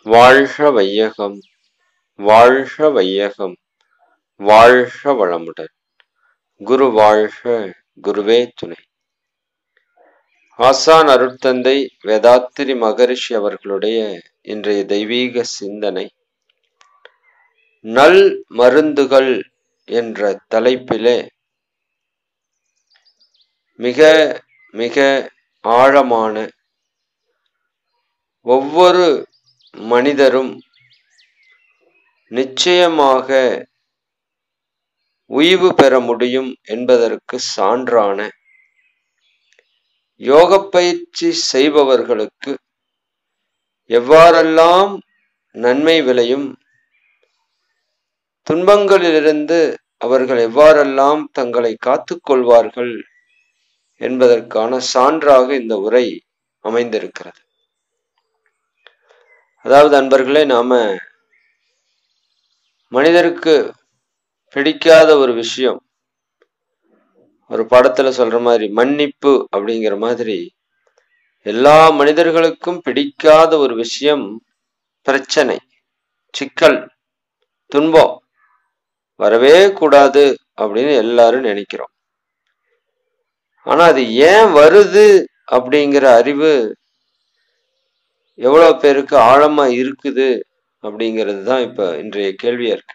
வாழ்க வையகம் வாழ்க வையகம் வாழ்க வளமுடன் குரு வாழ்க குருவே துணை ஆசான் அருட்தந்தை வேதாத்திரி மகரிஷி அவர்களுடைய இன்றைய தெய்வீக சிந்தனை நல் மருந்துகள் என்ற தலைப்பிலே மிக மிக ஆழமான ஒவ்வொரு மனிதரும் நிச்சயமாக உய்வு பெற முடியும் என்பதற்கு சான்றான யோக பயிற்சி செய்பவர்களுக்கு எவ்வாறெல்லாம் நன்மை விளையும் துன்பங்களிலிருந்து அவர்கள் எவ்வாறெல்லாம் தங்களை காத்துக்கொள்வார்கள் என்பதற்கான சான்றாக இந்த உரை அமைந்திருக்கிறது அதாவது அன்பர்களே நாம மனிதருக்கு பிடிக்காத ஒரு விஷயம் ஒரு படத்துல சொல்ற மாதிரி மன்னிப்பு அப்படிங்கிற மாதிரி எல்லா மனிதர்களுக்கும் பிடிக்காத ஒரு விஷயம் பிரச்சனை சிக்கல் துன்பம் வரவே கூடாது அப்படின்னு எல்லாரும் நினைக்கிறோம் ஆனா அது ஏன் வருது அப்படிங்கிற அறிவு எவ்வளவு பேருக்கு ஆழமா இருக்குது அப்படிங்கிறது தான் இப்ப இன்றைய கேள்வியா இருக்கு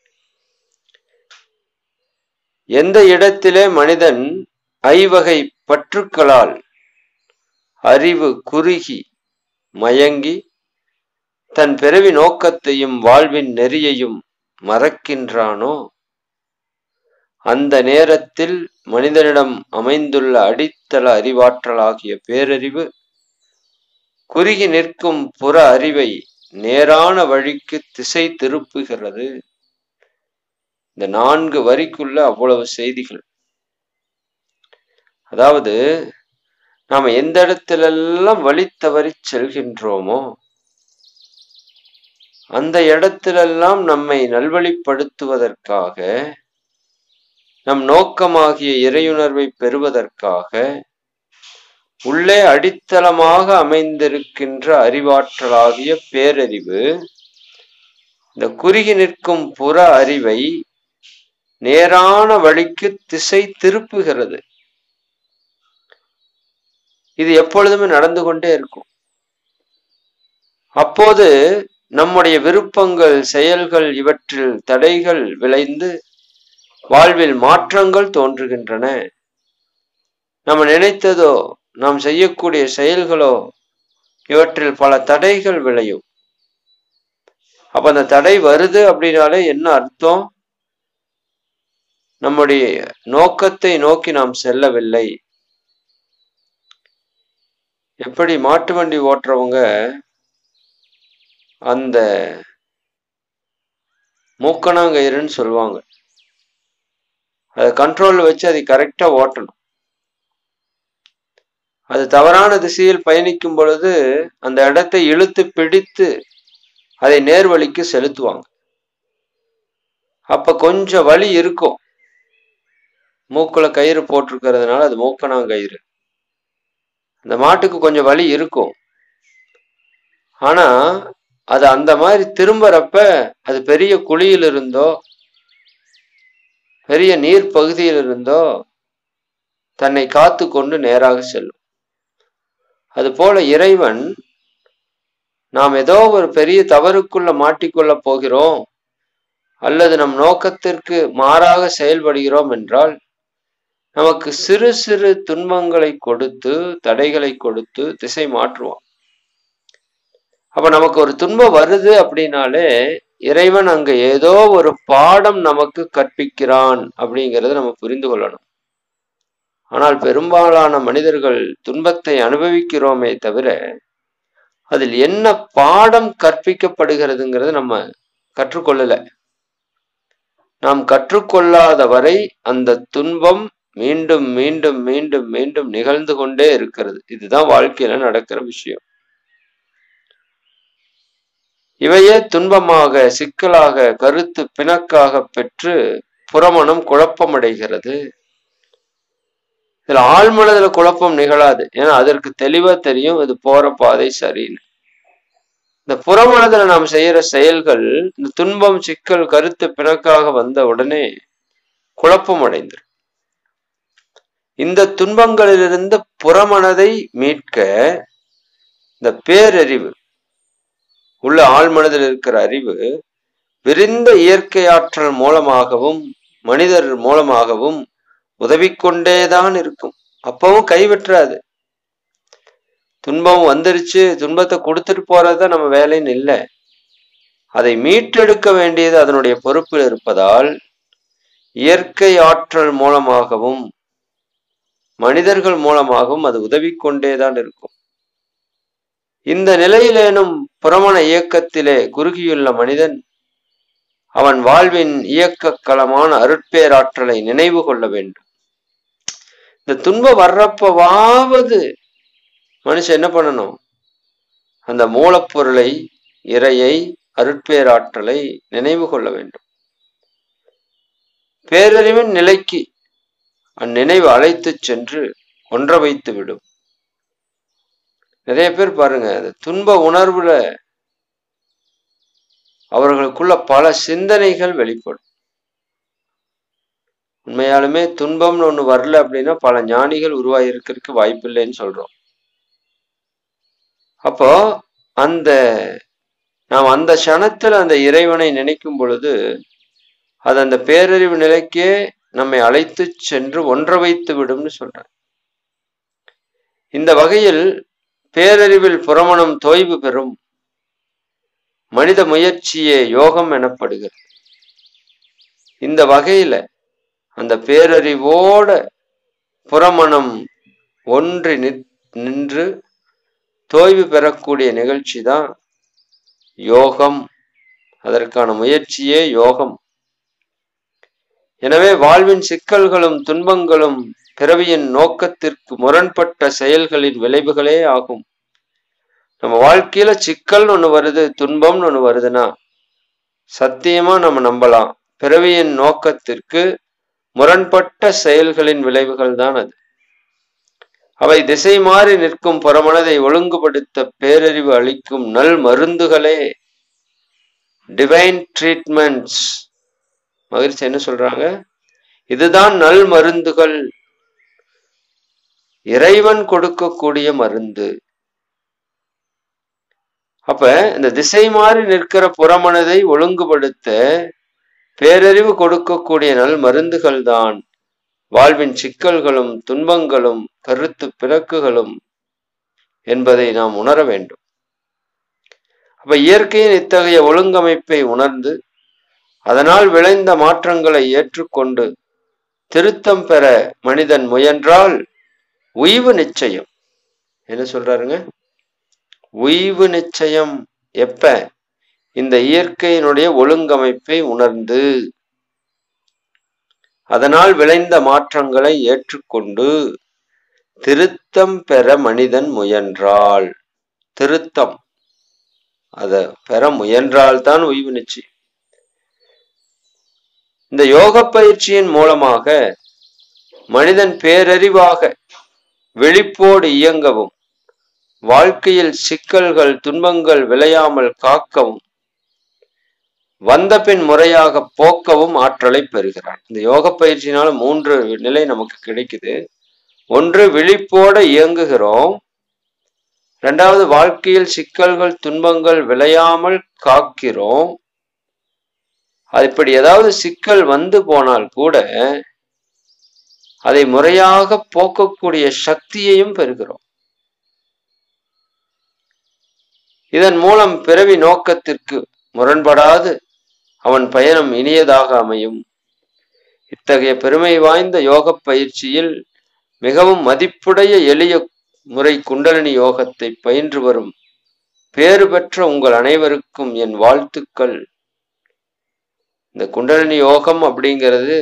எந்த இடத்திலே மனிதன் ஐவகை பற்றுக்களால் அறிவு குறுகி மயங்கி தன் பிறவி நோக்கத்தையும் வாழ்வின் நெறியையும் மறக்கின்றானோ அந்த நேரத்தில் மனிதனிடம் அமைந்துள்ள அடித்தள அறிவாற்றலாகிய பேரறிவு குறுகி நிற்கும் புற அறிவை நேரான வழிக்கு திசை திருப்புகிறது இந்த நான்கு வரிக்குள்ள அவ்வளவு செய்திகள் அதாவது நாம எந்த இடத்திலெல்லாம் வழி தவறி செல்கின்றோமோ அந்த இடத்திலெல்லாம் நம்மை நல்வழிப்படுத்துவதற்காக நம் நோக்கமாகிய இறையுணர்வை பெறுவதற்காக உள்ளே அடித்தளமாக அமைந்திருக்கின்ற அறிவாற்றலாகிய பேரறிவு இந்த குறுகி நிற்கும் புற அறிவை நேரான வழிக்கு திசை திருப்புகிறது இது எப்பொழுதுமே நடந்து கொண்டே இருக்கும் அப்போது நம்முடைய விருப்பங்கள் செயல்கள் இவற்றில் தடைகள் விளைந்து வாழ்வில் மாற்றங்கள் தோன்றுகின்றன நம்ம நினைத்ததோ நாம் செய்யக்கூடிய செயல்களோ இவற்றில் பல தடைகள் விளையும் அப்ப அந்த தடை வருது அப்படின்னாலே என்ன அர்த்தம் நம்முடைய நோக்கத்தை நோக்கி நாம் செல்லவில்லை எப்படி மாட்டு வண்டி ஓட்டுறவங்க அந்த மூக்கணாங்கயிறுன்னு சொல்லுவாங்க அதை கண்ட்ரோல்ல வச்சு அதை கரெக்டா ஓட்டணும் அது தவறான திசையில் பயணிக்கும் பொழுது அந்த இடத்தை இழுத்து பிடித்து அதை நேர்வழிக்கு செலுத்துவாங்க அப்ப கொஞ்சம் வலி இருக்கும் மூக்குல கயிறு போட்டிருக்கிறதுனால அது மூக்கணாங்கயிறு அந்த மாட்டுக்கு கொஞ்சம் வலி இருக்கும் ஆனா அது அந்த மாதிரி திரும்புறப்ப அது பெரிய குழியில் இருந்தோ பெரிய நீர் பகுதியில் இருந்தோ தன்னை காத்து கொண்டு நேராக செல்லும் அது போல இறைவன் நாம் ஏதோ ஒரு பெரிய தவறுக்குள்ள மாட்டிக்கொள்ள போகிறோம் அல்லது நம் நோக்கத்திற்கு மாறாக செயல்படுகிறோம் என்றால் நமக்கு சிறு சிறு துன்பங்களை கொடுத்து தடைகளை கொடுத்து திசை மாற்றுவான் அப்ப நமக்கு ஒரு துன்பம் வருது அப்படின்னாலே இறைவன் அங்க ஏதோ ஒரு பாடம் நமக்கு கற்பிக்கிறான் அப்படிங்கிறத நம்ம புரிந்து கொள்ளணும் ஆனால் பெரும்பாலான மனிதர்கள் துன்பத்தை அனுபவிக்கிறோமே தவிர அதில் என்ன பாடம் கற்பிக்கப்படுகிறதுங்கிறத நம்ம கற்றுக்கொள்ளல நாம் கற்றுக்கொள்ளாத வரை அந்த துன்பம் மீண்டும் மீண்டும் மீண்டும் மீண்டும் நிகழ்ந்து கொண்டே இருக்கிறது இதுதான் வாழ்க்கையில நடக்கிற விஷயம் இவையே துன்பமாக சிக்கலாக கருத்து பிணக்காக பெற்று புறமணம் குழப்பமடைகிறது இதுல ஆழ்மனதுல குழப்பம் நிகழாது ஏன்னா அதற்கு தெளிவா தெரியும் இது போற பாதை சரின்னு இந்த புறமனதுல நாம் செய்யற செயல்கள் இந்த துன்பம் சிக்கல் கருத்து பிணக்காக வந்த உடனே குழப்பம் அடைந்துரும் இந்த துன்பங்களிலிருந்து புறமனதை மீட்க இந்த பேரறிவு உள்ள ஆழ்மனதில் இருக்கிற அறிவு விரிந்த இயற்கை ஆற்றல் மூலமாகவும் மனிதர் மூலமாகவும் உதவி கொண்டேதான் இருக்கும் அப்பவும் கைவிட்டுறாது துன்பம் வந்துருச்சு துன்பத்தை கொடுத்துட்டு போறதுதான் நம்ம வேலைன்னு இல்லை அதை மீட்டெடுக்க வேண்டியது அதனுடைய பொறுப்பில் இருப்பதால் இயற்கை ஆற்றல் மூலமாகவும் மனிதர்கள் மூலமாகவும் அது உதவி கொண்டேதான் இருக்கும் இந்த நிலையிலேனும் புறமண இயக்கத்திலே குறுகியுள்ள மனிதன் அவன் வாழ்வின் இயக்க களமான அருட்பேராற்றலை நினைவு கொள்ள வேண்டும் இந்த துன்பம் வர்றப்பவாவது மனுஷன் என்ன பண்ணணும் அந்த மூலப்பொருளை இறையை அருட்பேராற்றலை நினைவு கொள்ள வேண்டும் பேரறிவின் நிலைக்கு அந்நினைவு அழைத்துச் சென்று ஒன்ற வைத்து விடும் நிறைய பேர் பாருங்க அந்த துன்ப உணர்வுல அவர்களுக்குள்ள பல சிந்தனைகள் வெளிப்படும் உண்மையாலுமே துன்பம்னு ஒண்ணு வரல அப்படின்னா பல ஞானிகள் உருவாகி இருக்கிறதுக்கு வாய்ப்பு இல்லைன்னு சொல்றோம் அப்போ அந்த நாம் அந்த க்ஷணத்துல அந்த இறைவனை நினைக்கும் பொழுது அது அந்த பேரறிவு நிலைக்கே நம்மை அழைத்து சென்று ஒன்ற வைத்து விடும்னு சொல்றேன் இந்த வகையில் பேரறிவில் புறமணம் தொய்வு பெறும் மனித முயற்சியே யோகம் எனப்படுகிறது இந்த வகையில அந்த பேரறிவோட புறமணம் ஒன்றி நின்று தோய்வு பெறக்கூடிய நிகழ்ச்சி தான் யோகம் அதற்கான முயற்சியே யோகம் எனவே வாழ்வின் சிக்கல்களும் துன்பங்களும் பிறவியின் நோக்கத்திற்கு முரண்பட்ட செயல்களின் விளைவுகளே ஆகும் நம்ம வாழ்க்கையில சிக்கல்னு ஒண்ணு வருது துன்பம்னு ஒண்ணு வருதுன்னா சத்தியமா நம்ம நம்பலாம் பிறவியின் நோக்கத்திற்கு முரண்பட்ட செயல்களின் விளைவுகள் தான் அது அவை திசை மாறி நிற்கும் புறமனதை ஒழுங்குபடுத்த பேரறிவு அளிக்கும் நல் மருந்துகளே டிவைன் ட்ரீட்மெண்ட்ஸ் மகிழ்ச்சி என்ன சொல்றாங்க இதுதான் நல் மருந்துகள் இறைவன் கொடுக்கக்கூடிய மருந்து அப்ப இந்த திசை மாறி நிற்கிற புறமனதை ஒழுங்குபடுத்த பேரறிவு கொடுக்கக்கூடிய நல் மருந்துகள் தான் வாழ்வின் சிக்கல்களும் துன்பங்களும் கருத்து பிறக்குகளும் என்பதை நாம் உணர வேண்டும் அப்ப இயற்கையின் இத்தகைய ஒழுங்கமைப்பை உணர்ந்து அதனால் விளைந்த மாற்றங்களை ஏற்றுக்கொண்டு திருத்தம் பெற மனிதன் முயன்றால் உய்வு நிச்சயம் என்ன சொல்றாருங்க உய்வு நிச்சயம் எப்ப இந்த இயற்கையினுடைய ஒழுங்கமைப்பை உணர்ந்து அதனால் விளைந்த மாற்றங்களை ஏற்றுக்கொண்டு திருத்தம் பெற மனிதன் முயன்றால் திருத்தம் அத பெற முயன்றால்தான் உய்வு நிச்சயம் இந்த யோக பயிற்சியின் மூலமாக மனிதன் பேரறிவாக விழிப்போடு இயங்கவும் வாழ்க்கையில் சிக்கல்கள் துன்பங்கள் விளையாமல் காக்கவும் வந்த பின் முறையாக போக்கவும் ஆற்றலை பெறுகிறான் இந்த யோக பயிற்சியினால மூன்று நிலை நமக்கு கிடைக்குது ஒன்று விழிப்போட இயங்குகிறோம் இரண்டாவது வாழ்க்கையில் சிக்கல்கள் துன்பங்கள் விளையாமல் காக்கிறோம் அது இப்படி ஏதாவது சிக்கல் வந்து போனால் கூட அதை முறையாக போக்கக்கூடிய சக்தியையும் பெறுகிறோம் இதன் மூலம் பிறவி நோக்கத்திற்கு முரண்படாது அவன் பயணம் இனியதாக அமையும் இத்தகைய பெருமை வாய்ந்த யோக பயிற்சியில் மிகவும் மதிப்புடைய எளிய முறை குண்டலினி யோகத்தை பயின்று வரும் பேறு பெற்ற உங்கள் அனைவருக்கும் என் வாழ்த்துக்கள் இந்த குண்டலினி யோகம் அப்படிங்கிறது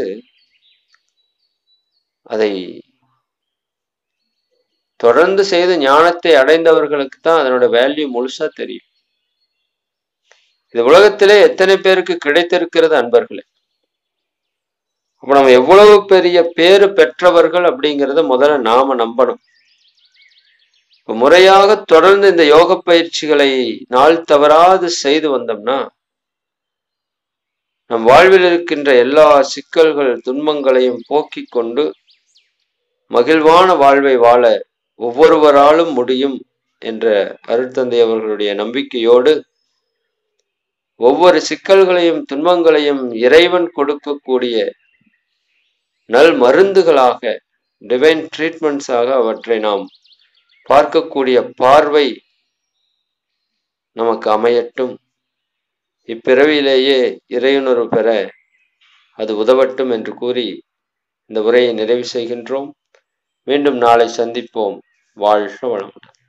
அதை தொடர்ந்து செய்து ஞானத்தை அடைந்தவர்களுக்கு தான் அதனோட வேல்யூ முழுசா தெரியும் இது உலகத்திலே எத்தனை பேருக்கு கிடைத்திருக்கிறது அன்பர்களே அப்ப நம்ம எவ்வளவு பெரிய பேரு பெற்றவர்கள் அப்படிங்கிறத முதல்ல நாம நம்பணும் இப்ப முறையாக தொடர்ந்து இந்த யோக பயிற்சிகளை நாள் தவறாது செய்து வந்தோம்னா நம் வாழ்வில் இருக்கின்ற எல்லா சிக்கல்கள் துன்பங்களையும் போக்கிக் கொண்டு மகிழ்வான வாழ்வை வாழ ஒவ்வொருவராலும் முடியும் என்ற அருட்தந்தை அவர்களுடைய நம்பிக்கையோடு ஒவ்வொரு சிக்கல்களையும் துன்பங்களையும் இறைவன் கொடுக்கக்கூடிய நல் மருந்துகளாக டிவைன் ட்ரீட்மெண்ட்ஸாக அவற்றை நாம் பார்க்கக்கூடிய பார்வை நமக்கு அமையட்டும் இப்பிறவியிலேயே இறையுணர்வு பெற அது உதவட்டும் என்று கூறி இந்த உரையை நிறைவு செய்கின்றோம் மீண்டும் நாளை சந்திப்போம் வாழ்க வளமுடன்